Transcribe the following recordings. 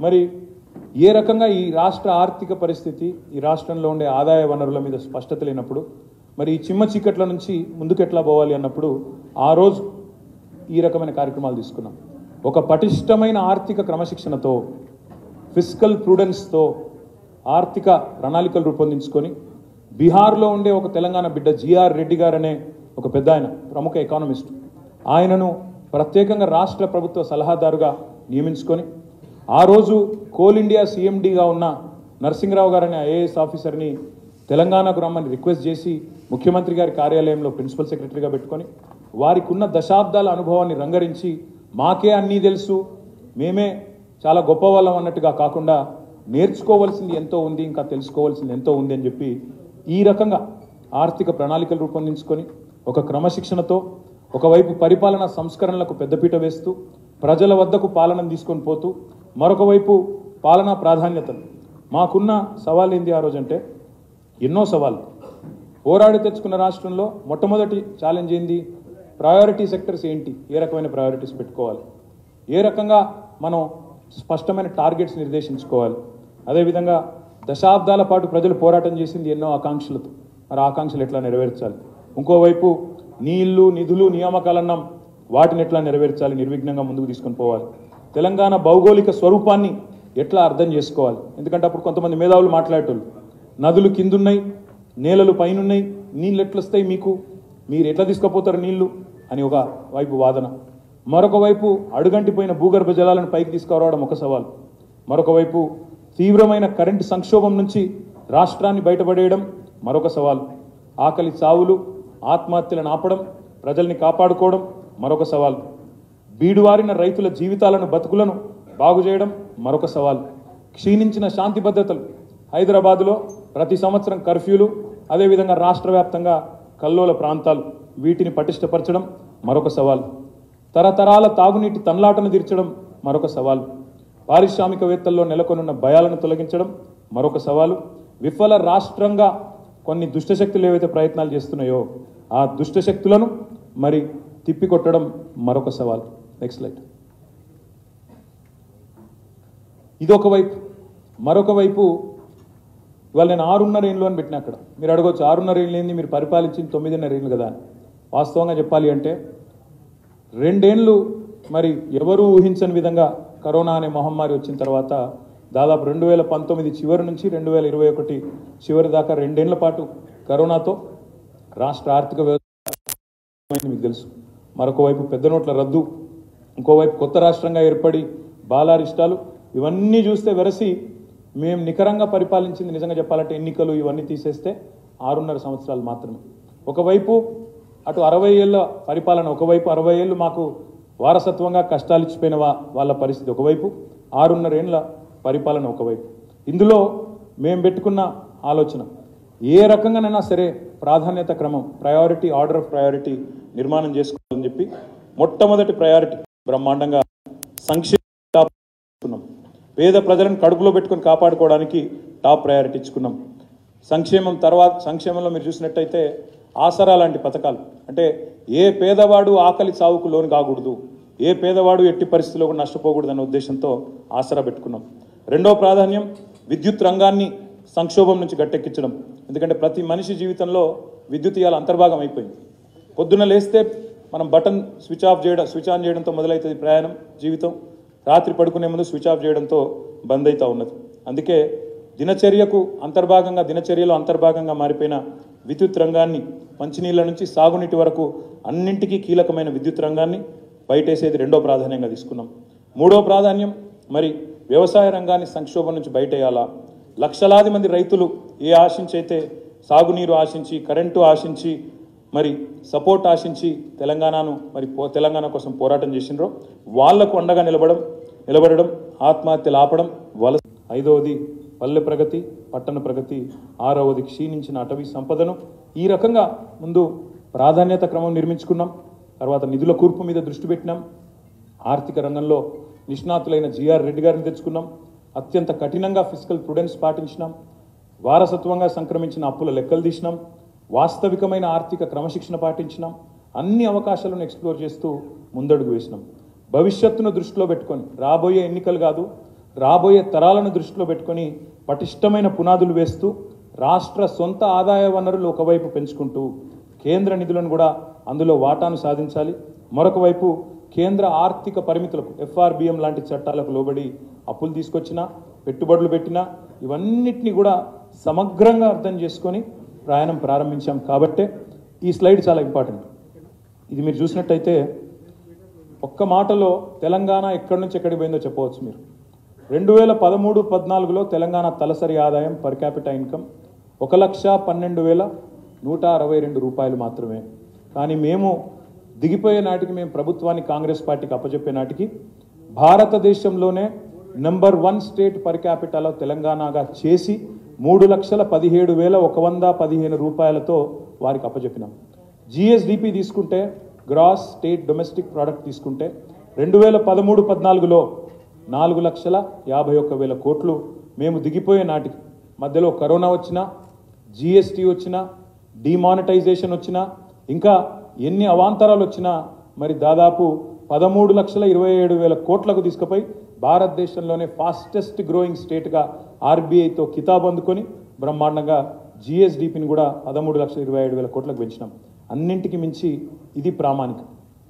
మరి ఏ రకంగా ఈ రాష్ట్ర ఆర్థిక పరిస్థితి ఈ రాష్ట్రంలో ఉండే ఆదాయ వనరుల మీద స్పష్టత లేనప్పుడు మరి ఈ చిమ్మ చీకట్ల నుంచి ముందుకెట్లా పోవాలి అన్నప్పుడు ఆ రోజు ఈ రకమైన కార్యక్రమాలు తీసుకున్నాం ఒక పటిష్టమైన ఆర్థిక క్రమశిక్షణతో ఫిజికల్ ప్రూడెన్స్తో ఆర్థిక ప్రణాళికలు రూపొందించుకొని బీహార్లో ఉండే ఒక తెలంగాణ బిడ్డ జిఆర్ రెడ్డి గారు అనే ఒక పెద్ద ఆయన ప్రముఖ ఎకానమిస్ట్ ఆయనను ప్రత్యేకంగా రాష్ట్ర ప్రభుత్వ సలహాదారుగా నియమించుకొని ఆ రోజు కోల్ ఇండియా సీఎండీగా ఉన్న నరసింహరావు గారు అనే ఐఏఎస్ ఆఫీసర్ని తెలంగాణకు రమ్మని రిక్వెస్ట్ చేసి ముఖ్యమంత్రి గారి కార్యాలయంలో ప్రిన్సిపల్ సెక్రటరీగా పెట్టుకొని వారికి ఉన్న దశాబ్దాల అనుభవాన్ని రంగరించి మాకే అన్నీ తెలుసు మేమే చాలా గొప్ప వాళ్ళం అన్నట్టుగా కాకుండా నేర్చుకోవాల్సింది ఎంతో ఉంది ఇంకా తెలుసుకోవాల్సింది ఎంతో ఉంది అని చెప్పి ఈ రకంగా ఆర్థిక ప్రణాళికలు రూపొందించుకొని ఒక క్రమశిక్షణతో ఒకవైపు పరిపాలనా సంస్కరణలకు పెద్దపీట వేస్తూ ప్రజల వద్దకు పాలనను తీసుకొని పోతూ మరొక వైపు పాలనా ప్రాధాన్యతలు మాకున్న సవాల్ ఏంది ఆ రోజంటే ఎన్నో సవాళ్ళు పోరాడి తెచ్చుకున్న రాష్ట్రంలో మొట్టమొదటి ఛాలెంజ్ ఏంది ప్రయారిటీ సెక్టర్స్ ఏంటి ఏ రకమైన ప్రయారిటీస్ పెట్టుకోవాలి ఏ రకంగా మనం స్పష్టమైన టార్గెట్స్ నిర్దేశించుకోవాలి అదేవిధంగా దశాబ్దాల పాటు ప్రజలు పోరాటం చేసింది ఎన్నో ఆకాంక్షలతో మరి ఆ ఆకాంక్షలు ఎట్లా నెరవేర్చాలి ఇంకోవైపు నీళ్లు నిధులు నియామకాలన్నాం వాటిని ఎట్లా నెరవేర్చాలి నిర్విఘ్నంగా ముందుకు తీసుకొని పోవాలి తెలంగాణ భౌగోళిక స్వరూపాన్ని ఎట్లా అర్థం చేసుకోవాలి ఎందుకంటే అప్పుడు కొంతమంది మేధావులు మాట్లాడేటోళ్ళు నదులు కిందున్నాయి నేలలు పైనున్నాయి నీళ్ళు ఎట్లా వస్తాయి మీకు మీరు ఎట్లా తీసుకుపోతారు నీళ్లు అని ఒక వైపు వాదన మరొక వైపు అడుగంటిపోయిన భూగర్భ జలాలను పైకి తీసుకురావడం ఒక సవాల్ మరొక వైపు తీవ్రమైన కరెంటు సంక్షోభం నుంచి రాష్ట్రాన్ని బయటపడేయడం మరొక సవాల్ ఆకలి చావులు ఆత్మహత్యలను ఆపడం ప్రజల్ని కాపాడుకోవడం మరొక సవాల్ బీడువారిన రైతుల జీవితాలను బతుకులను బాగు చేయడం మరొక సవాల్ క్షీణించిన శాంతి భద్రతలు హైదరాబాదులో ప్రతి సంవత్సరం కర్ఫ్యూలు అదేవిధంగా రాష్ట్ర వ్యాప్తంగా కల్లోల ప్రాంతాలు వీటిని పటిష్టపరచడం మరొక సవాల్ తరతరాల తాగునీటి తన్లాటను తీర్చడం మరొక సవాల్ పారిశ్రామికవేత్తల్లో నెలకొనున్న భయాలను తొలగించడం మరొక సవాలు విఫల రాష్ట్రంగా కొన్ని దుష్టశక్తులు ఏవైతే ప్రయత్నాలు చేస్తున్నాయో ఆ దుష్టశక్తులను మరి తిప్పికొట్టడం మరొక సవాల్ నెక్స్ట్ లైట్ ఇదొక వైపు మరొక వైపు ఇవాళ నేను ఆరున్నర ఏళ్ళు అని పెట్టిన అక్కడ మీరు అడగొచ్చు ఆరున్నర ఏళ్ళు ఏంది మీరు పరిపాలించింది తొమ్మిదిన్నర ఏళ్ళు కదా అని వాస్తవంగా చెప్పాలి అంటే రెండేళ్ళు మరి ఎవరూ ఊహించని విధంగా కరోనా అనే మహమ్మారి వచ్చిన తర్వాత దాదాపు రెండు వేల పంతొమ్మిది చివరి నుంచి రెండు వేల ఇరవై ఒకటి చివరి దాకా రెండేళ్ల పాటు కరోనాతో రాష్ట్ర ఆర్థిక వ్యవస్థ మీకు తెలుసు మరొక వైపు పెద్ద నోట్ల రద్దు ఇంకోవైపు కొత్త రాష్ట్రంగా ఏర్పడి బాలారిష్టాలు ఇవన్నీ చూస్తే వెరసి మేము నికరంగా పరిపాలించింది నిజంగా చెప్పాలంటే ఎన్నికలు ఇవన్నీ తీసేస్తే ఆరున్నర సంవత్సరాలు మాత్రమే ఒకవైపు అటు అరవై ఏళ్ళ పరిపాలన ఒకవైపు అరవై ఏళ్ళు మాకు వారసత్వంగా కష్టాలు ఇచ్చిపోయిన వా- వాళ్ళ పరిస్థితి ఒకవైపు ఆరున్నర ఏళ్ళ పరిపాలన ఒకవైపు ఇందులో మేము పెట్టుకున్న ఆలోచన ఏ రకంగానైనా సరే ప్రాధాన్యత క్రమం ప్రయారిటీ ఆర్డర్ ఆఫ్ ప్రయారిటీ నిర్మాణం చేసుకోవాలని చెప్పి మొట్టమొదటి ప్రయారిటీ బ్రహ్మాండంగా సంక్షేమ టాప్ ఇచ్చుకున్నాం పేద ప్రజలను కడుపులో పెట్టుకొని కాపాడుకోవడానికి టాప్ ప్రయారిటీ ఇచ్చుకున్నాం సంక్షేమం తర్వాత సంక్షేమంలో మీరు చూసినట్టయితే ఆసరా లాంటి పథకాలు అంటే ఏ పేదవాడు ఆకలి చావుకు లోను కాకూడదు ఏ పేదవాడు ఎట్టి పరిస్థితుల్లో కూడా నష్టపోకూడదు అనే ఉద్దేశంతో ఆసరా పెట్టుకున్నాం రెండో ప్రాధాన్యం విద్యుత్ రంగాన్ని సంక్షోభం నుంచి గట్టెక్కించడం ఎందుకంటే ప్రతి మనిషి జీవితంలో విద్యుత్ ఇవాళ అంతర్భాగం అయిపోయింది పొద్దున్న లేస్తే మనం బటన్ స్విచ్ ఆఫ్ చేయడం స్విచ్ ఆన్ చేయడంతో మొదలవుతుంది ప్రయాణం జీవితం రాత్రి పడుకునే ముందు స్విచ్ ఆఫ్ చేయడంతో బంద్ అవుతా ఉన్నది అందుకే దినచర్యకు అంతర్భాగంగా దినచర్యలో అంతర్భాగంగా మారిపోయిన విద్యుత్ రంగాన్ని మంచినీళ్ళ నుంచి సాగునీటి వరకు అన్నింటికీ కీలకమైన విద్యుత్ రంగాన్ని బయటేసేది రెండో ప్రాధాన్యంగా తీసుకున్నాం మూడో ప్రాధాన్యం మరి వ్యవసాయ రంగాన్ని సంక్షోభం నుంచి బయటేయాలా లక్షలాది మంది రైతులు ఏ ఆశించి అయితే సాగునీరు ఆశించి కరెంటు ఆశించి మరి సపోర్ట్ ఆశించి తెలంగాణను మరి పో తెలంగాణ కోసం పోరాటం చేసినరో వాళ్లకు అండగా నిలబడం నిలబడడం ఆత్మహత్యలు ఆపడం వలస ఐదవది పల్లె ప్రగతి పట్టణ ప్రగతి ఆరవది క్షీణించిన అటవీ సంపదను ఈ రకంగా ముందు ప్రాధాన్యత క్రమం నిర్మించుకున్నాం తర్వాత నిధుల కూర్పు మీద దృష్టి పెట్టినాం ఆర్థిక రంగంలో నిష్ణాతులైన జిఆర్ రెడ్డి గారిని తెచ్చుకున్నాం అత్యంత కఠినంగా ఫిజికల్ ప్రుడెన్స్ పాటించినాం వారసత్వంగా సంక్రమించిన అప్పుల లెక్కలు తీసినాం వాస్తవికమైన ఆర్థిక క్రమశిక్షణ పాటించినాం అన్ని అవకాశాలను ఎక్స్ప్లోర్ చేస్తూ ముందడుగు వేసినాం భవిష్యత్తును దృష్టిలో పెట్టుకొని రాబోయే ఎన్నికలు కాదు రాబోయే తరాలను దృష్టిలో పెట్టుకొని పటిష్టమైన పునాదులు వేస్తూ రాష్ట్ర సొంత ఆదాయ వనరులు ఒకవైపు పెంచుకుంటూ కేంద్ర నిధులను కూడా అందులో వాటాను సాధించాలి మరొక వైపు కేంద్ర ఆర్థిక పరిమితులకు ఎఫ్ఆర్బిఎం లాంటి చట్టాలకు లోబడి అప్పులు తీసుకొచ్చినా పెట్టుబడులు పెట్టినా ఇవన్నిటిని కూడా సమగ్రంగా అర్థం చేసుకొని ప్రయాణం ప్రారంభించాం కాబట్టే ఈ స్లైడ్ చాలా ఇంపార్టెంట్ ఇది మీరు చూసినట్టయితే ఒక్క మాటలో తెలంగాణ ఎక్కడి నుంచి ఎక్కడికి పోయిందో చెప్పవచ్చు మీరు రెండు వేల పదమూడు పద్నాలుగులో తెలంగాణ తలసరి ఆదాయం పర్ క్యాపిటల్ ఇన్కమ్ ఒక లక్ష పన్నెండు వేల నూట అరవై రెండు రూపాయలు మాత్రమే కానీ మేము దిగిపోయే నాటికి మేము ప్రభుత్వాన్ని కాంగ్రెస్ పార్టీకి అప్పచెప్పే నాటికి భారతదేశంలోనే number one state per capital తెలంగాణగా చేసి మూడు లక్షల పదిహేడు వేల ఒక వంద పదిహేను రూపాయలతో వారికి అప్పచెప్పినాం జిఎస్డిపి తీసుకుంటే గ్రాస్ స్టేట్ డొమెస్టిక్ ప్రోడక్ట్ తీసుకుంటే రెండు వేల పదమూడు పద్నాలుగులో నాలుగు లక్షల యాభై ఒక్క వేల కోట్లు మేము దిగిపోయే నాటికి మధ్యలో కరోనా వచ్చినా జిఎస్టీ వచ్చినా డిమానిటైజేషన్ వచ్చినా ఇంకా ఎన్ని అవాంతరాలు వచ్చినా మరి దాదాపు పదమూడు లక్షల ఇరవై ఏడు వేల కోట్లకు తీసుకుపోయి భారతదేశంలోనే ఫాస్టెస్ట్ గ్రోయింగ్ స్టేట్గా ఆర్బీఐతో కితాబ్ అందుకొని బ్రహ్మాండంగా జిఎస్డిపిని కూడా పదమూడు లక్షల ఇరవై ఏడు వేల కోట్లకు పెంచినాం అన్నింటికి మించి ఇది ప్రామాణికం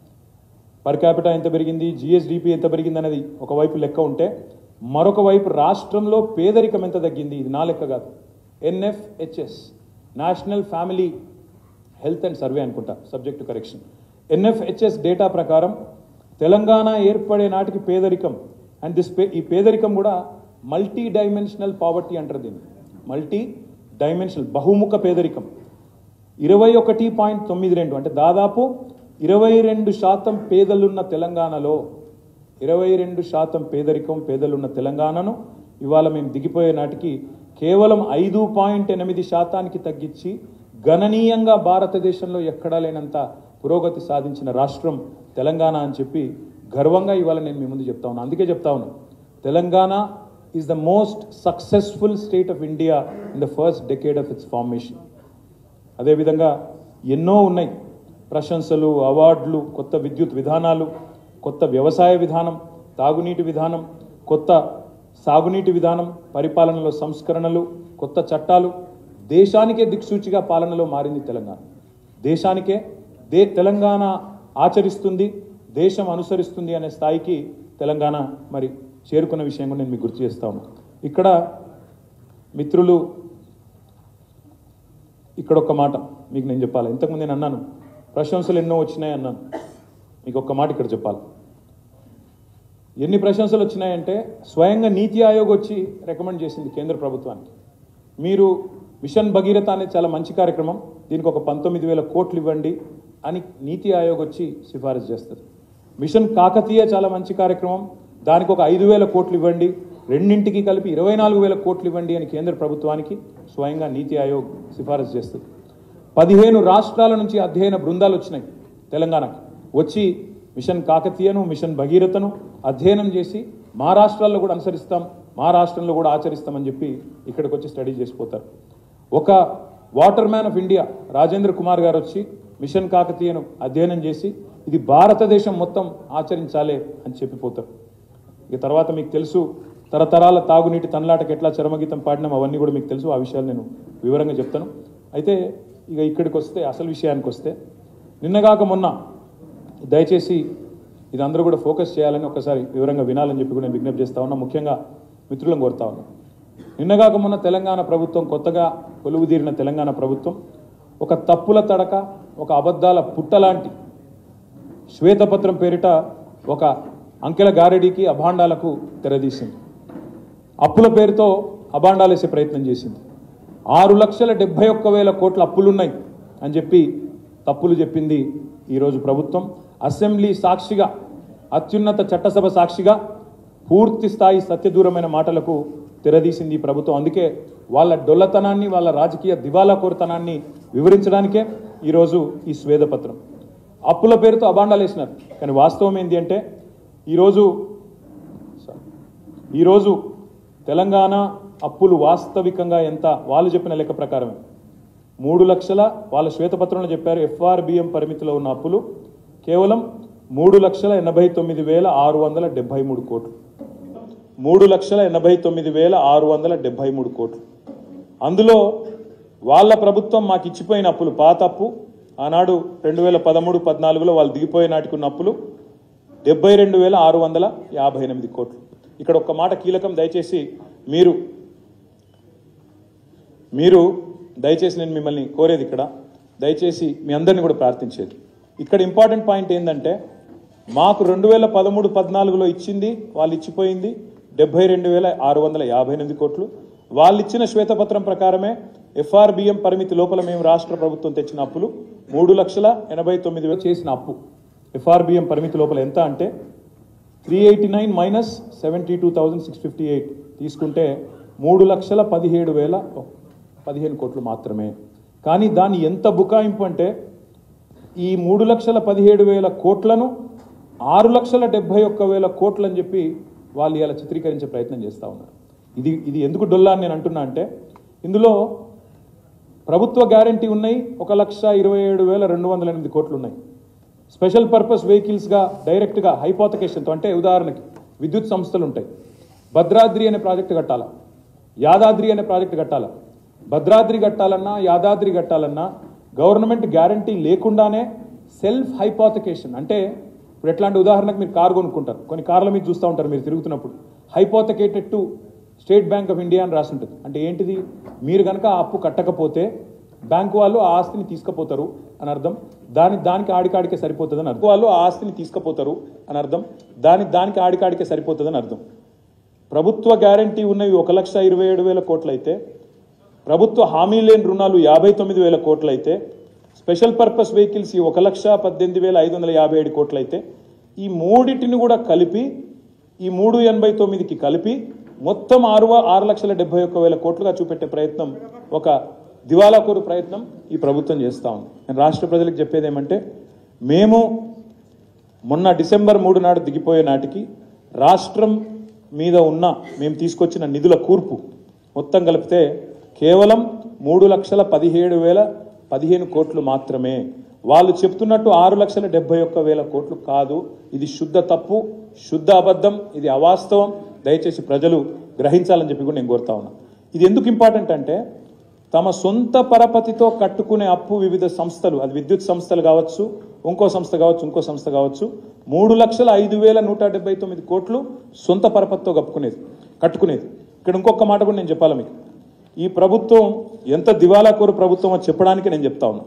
పర్ క్యాపిటా ఎంత పెరిగింది జిఎస్డిపి ఎంత పెరిగింది అనేది ఒకవైపు లెక్క ఉంటే మరొక వైపు రాష్ట్రంలో పేదరికం ఎంత తగ్గింది ఇది నా లెక్క కాదు NFHS national family health and survey అనుకుంటా సబ్జెక్ట్ కరెక్షన్ ఎన్ఎఫ్హెచ్ఎస్ డేటా ప్రకారం తెలంగాణ ఏర్పడే నాటికి పేదరికం అండ్ దిస్ ఈ పేదరికం కూడా మల్టీ డైమెన్షనల్ పావర్టీ అంటారు దీన్ని మల్టీ డైమెన్షనల్ బహుముఖ పేదరికం ఇరవై ఒకటి పాయింట్ తొమ్మిది రెండు అంటే దాదాపు ఇరవై రెండు శాతం పేదలున్న తెలంగాణలో ఇరవై రెండు శాతం పేదరికం పేదలున్న తెలంగాణను ఇవాళ మేము దిగిపోయే నాటికి కేవలం ఐదు పాయింట్ ఎనిమిది శాతానికి తగ్గించి గణనీయంగా భారతదేశంలో ఎక్కడా లేనంత పురోగతి సాధించిన రాష్ట్రం తెలంగాణ అని చెప్పి గర్వంగా ఇవాళ నేను మీ ముందు చెప్తా ఉన్నాను అందుకే చెప్తా ఉన్నాను Telangana is the most successful state of India in the first decade of its formation అదేవిధంగా ఎన్నో ఉన్నాయి ప్రశంసలు అవార్డులు కొత్త విద్యుత్ విధానాలు కొత్త వ్యవసాయ విధానం తాగునీటి విధానం కొత్త సాగునీటి విధానం పరిపాలనలో సంస్కరణలు కొత్త చట్టాలు దేశానికే దిక్సూచిగా పాలనలో మారింది తెలంగాణ దేశానికే దే తెలంగాణ ఆచరిస్తుంది దేశం అనుసరిస్తుంది అనే స్థాయికి తెలంగాణ మరి చేరుకున్న విషయం కూడా నేను మీకు గుర్తు చేస్తా ఉన్నాను ఇక్కడ మిత్రులు ఇక్కడ ఒక మాట మీకు నేను చెప్పాలి ఇంతకుముందు నేను అన్నాను ప్రశంసలు ఎన్నో వచ్చినాయి అన్నాను మీకు ఒక్క మాట ఇక్కడ చెప్పాలి ఎన్ని ప్రశంసలు వచ్చినాయంటే స్వయంగా నీతి ఆయోగ్ వచ్చి రికమెండ్ చేసింది కేంద్ర ప్రభుత్వానికి మీరు మిషన్ భగీరథ అనేది చాలా మంచి కార్యక్రమం దీనికి ఒక పంతొమ్మిది వేల కోట్లు ఇవ్వండి అని నీతి ఆయోగ్ వచ్చి సిఫారసు చేస్తుంది మిషన్ కాకతీయ చాలా మంచి కార్యక్రమం దానికి ఒక ఐదు వేల కోట్లు ఇవ్వండి రెండింటికి కలిపి ఇరవై నాలుగు వేల కోట్లు ఇవ్వండి అని కేంద్ర ప్రభుత్వానికి స్వయంగా నీతి ఆయోగ్ సిఫారసు చేస్తుంది పదిహేను రాష్ట్రాల నుంచి అధ్యయన బృందాలు వచ్చినాయి తెలంగాణకి వచ్చి మిషన్ కాకతీయను మిషన్ భగీరథను అధ్యయనం చేసి మా రాష్ట్రాల్లో కూడా అనుసరిస్తాం మా రాష్ట్రంలో కూడా ఆచరిస్తామని చెప్పి ఇక్కడికి వచ్చి స్టడీ చేసిపోతారు ఒక water man of India Rajendra Kumar గారు వచ్చి మిషన్ కాకతీయను అధ్యయనం చేసి ఇది భారతదేశం మొత్తం ఆచరించాలి అని చెప్పిపోతారు ఇక తర్వాత మీకు తెలుసు తరతరాల తాగునీటి తనలాటకి ఎట్లా చరమగీతం పాడినాం అవన్నీ కూడా మీకు తెలుసు ఆ విషయాలు నేను వివరంగా చెప్తాను అయితే ఇక ఇక్కడికి వస్తే అసలు విషయానికి వస్తే నిన్నగాక మొన్న దయచేసి ఇది అందరూ కూడా ఫోకస్ చేయాలని ఒకసారి వివరంగా వినాలని చెప్పి కూడా నేను విజ్ఞప్తి చేస్తా ఉన్నా ముఖ్యంగా మిత్రులను కోరుతా ఉన్నా నిన్నగాక మొన్న తెలంగాణ ప్రభుత్వం కొత్తగా కొలువుదీరిన తెలంగాణ ప్రభుత్వం ఒక తప్పుల తడక ఒక అబద్ధాల పుట్టలాంటి శ్వేతపత్రం పేరిట ఒక అంకెల గారడీకి అభాండాలకు తెరదీసింది అప్పుల పేరుతో అభాండాలేసే ప్రయత్నం చేసింది ఆరు లక్షల డెబ్బై ఒక్క వేల కోట్ల అప్పులున్నాయి అని చెప్పి తప్పులు చెప్పింది ఈరోజు ప్రభుత్వం అసెంబ్లీ సాక్షిగా అత్యున్నత చట్టసభ సాక్షిగా పూర్తి స్థాయి సత్యదూరమైన మాటలకు తెరదీసింది ఈ ప్రభుత్వం అందుకే వాళ్ళ డొల్లతనాన్ని వాళ్ళ రాజకీయ దివాలా కోరుతనాన్ని వివరించడానికే ఈరోజు ఈ స్వేదపత్రం అప్పుల పేరుతో అబాండాలు వేసినారు కానీ వాస్తవం ఏంటి అంటే ఈరోజు ఈరోజు తెలంగాణ అప్పులు వాస్తవికంగా ఎంత వాళ్ళు చెప్పిన లెక్క ప్రకారమే మూడు లక్షల వాళ్ళ శ్వేతపత్రంలో చెప్పారు ఎఫ్ఆర్బిఎం పరిమితిలో ఉన్న అప్పులు కేవలం మూడు లక్షల ఎనభై తొమ్మిది వేల ఆరు వందల డెబ్బై మూడు కోట్లు మూడు లక్షల ఎనభై తొమ్మిది వేల ఆరు వందల డెబ్బై మూడు కోట్లు అందులో వాళ్ళ ప్రభుత్వం మాకు ఇచ్చిపోయిన అప్పులు పాత అప్పు ఆనాడు రెండు వేల పదమూడు పద్నాలుగులో వాళ్ళు దిగిపోయే నాటికి ఉన్న అప్పులు డెబ్బై రెండు వేల ఆరు వందల యాభై ఎనిమిది కోట్లు ఇక్కడ ఒక్క మాట కీలకం దయచేసి మీరు మీరు దయచేసి నేను మిమ్మల్ని కోరేది ఇక్కడ దయచేసి మీ అందరిని కూడా ప్రార్థించేది ఇక్కడ ఇంపార్టెంట్ పాయింట్ ఏంటంటే మాకు రెండు వేల పదమూడు పద్నాలుగులో ఇచ్చింది వాళ్ళు ఇచ్చిపోయింది డెబ్బై రెండు వేల ఆరు వందల యాభై ఎనిమిది కోట్లు వాళ్ళు ఇచ్చిన శ్వేతపత్రం ప్రకారమే ఎఫ్ఆర్బిఎం పరిమితి లోపల మేము రాష్ట్ర ప్రభుత్వం తెచ్చిన అప్పులు మూడు లక్షల ఎనభై తొమ్మిది వేలు చేసిన అప్పు ఎఫ్ఆర్బిఎం పరిమితి లోపల ఎంత అంటే three eighty nine minus seventy two thousand six fifty eight తీసుకుంటే మూడు లక్షల పదిహేడు వేల పదిహేను కోట్లు మాత్రమే కానీ దాని ఎంత బుకాయింపు అంటే ఈ మూడు లక్షల పదిహేడు వేల కోట్లను ఆరు లక్షల డెబ్బై ఒక్క వేల కోట్లు అని చెప్పి వాళ్ళు ఇలా చిత్రీకరించే ప్రయత్నం చేస్తూ ఉన్నారు ఇది ఇది ఎందుకు డొల్లా అని నేను అంటున్నా అంటే ఇందులో ప్రభుత్వ గ్యారంటీ ఉన్నాయి ఒక లక్ష ఇరవై ఏడు వేల రెండు వందల ఎనిమిది కోట్లు ఉన్నాయి స్పెషల్ పర్పస్ వెహికల్స్గా డైరెక్ట్గా హైపోతకేషన్తో అంటే ఉదాహరణకి విద్యుత్ సంస్థలు ఉంటాయి భద్రాద్రి అనే ప్రాజెక్టు కట్టాలా యాదాద్రి అనే ప్రాజెక్టు కట్టాలా భద్రాద్రి కట్టాలన్నా యాదాద్రి కట్టాలన్నా గవర్నమెంట్ గ్యారంటీ లేకుండానే సెల్ఫ్ హైపోతకేషన్ అంటే ఇప్పుడు ఎట్లాంటి ఉదాహరణకు మీరు కారు కొనుక్కుంటారు కొన్ని కార్ల మీద చూస్తూ ఉంటారు మీరు తిరుగుతున్నప్పుడు hypothecated to State Bank of India అని రాసి ఉంటుంది అంటే ఏంటిది మీరు కనుక ఆ అప్పు కట్టకపోతే బ్యాంకు వాళ్ళు ఆ ఆస్తిని తీసుకుపోతారు అని అర్థం దాని దానికి ఆడికాడికే సరిపోతుంది అని అర్థం వాళ్ళు ఆ ఆస్తిని తీసుకుపోతారు అని అర్థం దాని దానికి ఆడికాడికే సరిపోతుంది అని అర్థం ప్రభుత్వ గ్యారంటీ ఉన్నవి ఒక లక్ష ఇరవై ఏడు వేల కోట్లయితే ప్రభుత్వ హామీ లేని రుణాలు యాభై తొమ్మిది వేల కోట్లయితే స్పెషల్ పర్పస్ వెహికల్స్ ఈ ఒక లక్ష పద్దెనిమిది వేల ఐదు వందల యాభై ఏడు కోట్లయితే ఈ మూడిటిని కూడా కలిపి ఈ మూడు ఎనభై తొమ్మిదికి కలిపి మొత్తం ఆరు ఆరు లక్షల డెబ్బై ఒక్క వేల కోట్లుగా చూపెట్టే ప్రయత్నం ఒక దివాలాకోరు ప్రయత్నం ఈ ప్రభుత్వం చేస్తా ఉంది నేను రాష్ట్ర ప్రజలకు చెప్పేది ఏమంటే మేము మొన్న డిసెంబర్ మూడు నాడు దిగిపోయే నాటికి రాష్ట్రం మీద ఉన్న మేము తీసుకొచ్చిన నిధుల కూర్పు మొత్తం కలిపితే కేవలం మూడు లక్షల పదిహేడు వేల పదిహేను కోట్లు మాత్రమే వాళ్ళు చెప్తున్నట్టు ఆరు లక్షల డెబ్బై ఒక్క వేల కోట్లు కాదు ఇది శుద్ధ తప్పు శుద్ధ అబద్ధం ఇది అవాస్తవం దయచేసి ప్రజలు గ్రహించాలని చెప్పి కూడా నేను కోరుతా ఉన్నా ఇది ఎందుకు ఇంపార్టెంట్ అంటే తమ సొంత పరపతితో కట్టుకునే అప్పు వివిధ సంస్థలు అది విద్యుత్ సంస్థలు కావచ్చు ఇంకో సంస్థ కావచ్చు ఇంకో సంస్థ కావచ్చు మూడు లక్షల ఐదు వేల నూట డెబ్బై తొమ్మిది కోట్లు సొంత పరపతితో కప్పుకునేది కట్టుకునేది ఇక్కడ ఇంకొక మాట కూడా నేను చెప్పాలి మీకు ఈ ప్రభుత్వం ఎంత దివాలాకోరు ప్రభుత్వం అని చెప్పడానికి నేను చెప్తా ఉన్నా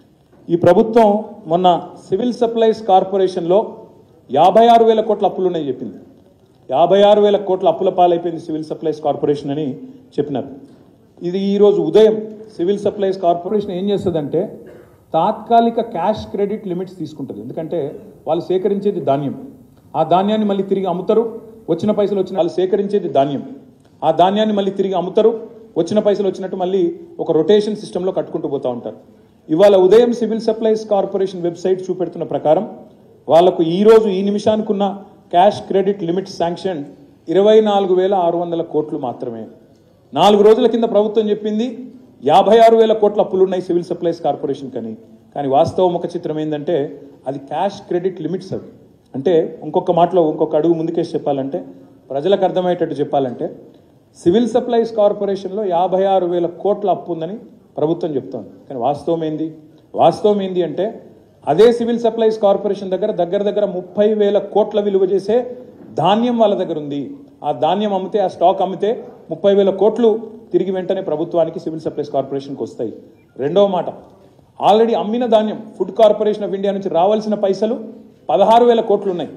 ఈ ప్రభుత్వం మొన్న సివిల్ సప్లైస్ కార్పొరేషన్లో యాభై ఆరు వేల కోట్ల అప్పులు ఉన్నాయి చెప్పింది యాభై ఆరు వేల కోట్ల అప్పుల పాలైపోయింది సివిల్ సప్లైస్ కార్పొరేషన్ అని చెప్పినారు ఇది ఈరోజు ఉదయం సివిల్ సప్లైస్ కార్పొరేషన్ ఏం చేస్తుందంటే తాత్కాలిక క్యాష్ క్రెడిట్ లిమిట్స్ తీసుకుంటుంది ఎందుకంటే వాళ్ళు సేకరించేది ధాన్యం ఆ ధాన్యాన్ని మళ్ళీ తిరిగి అమ్ముతారు వచ్చిన పైసలు వచ్చిన వాళ్ళు సేకరించేది ధాన్యం ఆ ధాన్యాన్ని మళ్ళీ తిరిగి అమ్ముతారు వచ్చిన పైసలు వచ్చినట్టు మళ్ళీ ఒక రొటేషన్ సిస్టంలో కట్టుకుంటూ పోతూ ఉంటారు ఇవాళ ఉదయం సివిల్ సప్లైస్ కార్పొరేషన్ వెబ్సైట్ చూపెడుతున్న ప్రకారం వాళ్లకు ఈ రోజు ఈ నిమిషానికి ఉన్న క్యాష్ క్రెడిట్ లిమిట్ శాంక్షన్ ఇరవై నాలుగు వేల ఆరు వందల కోట్లు మాత్రమే నాలుగు రోజుల కింద ప్రభుత్వం చెప్పింది యాభై ఆరు వేల కోట్ల అప్పులు ఉన్నాయి సివిల్ సప్లైస్ కార్పొరేషన్ కని కానీ వాస్తవ ముఖ చిత్రం ఏంటంటే అది క్యాష్ క్రెడిట్ లిమిట్స్ అవి అంటే ఇంకొక మాటలో ఇంకొక అడుగు ముందుకేసి చెప్పాలంటే ప్రజలకు అర్థమయ్యేటట్టు చెప్పాలంటే సివిల్ సప్లైస్ కార్పొరేషన్లో యాభై ఆరు వేల కోట్ల అప్పు ఉందని ప్రభుత్వం చెప్తోంది కానీ వాస్తవం ఏంది వాస్తవం ఏంది అంటే అదే సివిల్ సప్లైస్ కార్పొరేషన్ దగ్గర దగ్గర దగ్గర ముప్పై వేల కోట్ల విలువ చేసే ధాన్యం వాళ్ళ దగ్గర ఉంది ఆ ధాన్యం అమ్మితే ఆ స్టాక్ అమ్మితే ముప్పై వేల కోట్లు తిరిగి వెంటనే ప్రభుత్వానికి సివిల్ సప్లైస్ కార్పొరేషన్కి వస్తాయి రెండవ మాట ఆల్రెడీ అమ్మిన ధాన్యం ఫుడ్ కార్పొరేషన్ ఆఫ్ ఇండియా నుంచి రావాల్సిన పైసలు పదహారు వేల కోట్లు ఉన్నాయి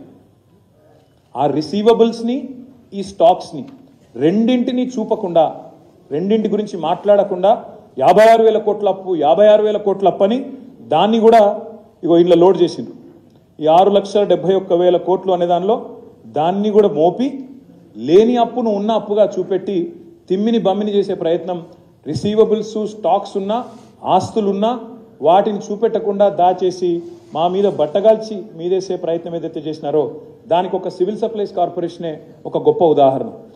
ఆ రిసీవబుల్స్ని ఈ స్టాక్స్ని రెండింటిని చూపకుండా రెండింటి గురించి మాట్లాడకుండా యాభై ఆరు వేల కోట్ల అప్పు యాభై ఆరు వేల కోట్ల అప్పు అని దాన్ని కూడా ఇగో ఇంట్లో లోడ్ చేసిండ్రు ఈ ఆరు లక్షల డెబ్బై ఒక్క వేల కోట్లు అనే దానిలో దాన్ని కూడా మోపి లేని అప్పును ఉన్న అప్పుగా చూపెట్టి తిమ్మిని బమ్మిని చేసే ప్రయత్నం రిసీవబుల్స్ స్టాక్స్ ఉన్నా ఆస్తులున్నా వాటిని చూపెట్టకుండా దాచేసి మా మీద బట్టగాల్చి మీదేసే ప్రయత్నం ఏదైతే చేసినారో దానికి ఒక సివిల్ సప్లైస్ కార్పొరేషనే ఒక గొప్ప ఉదాహరణ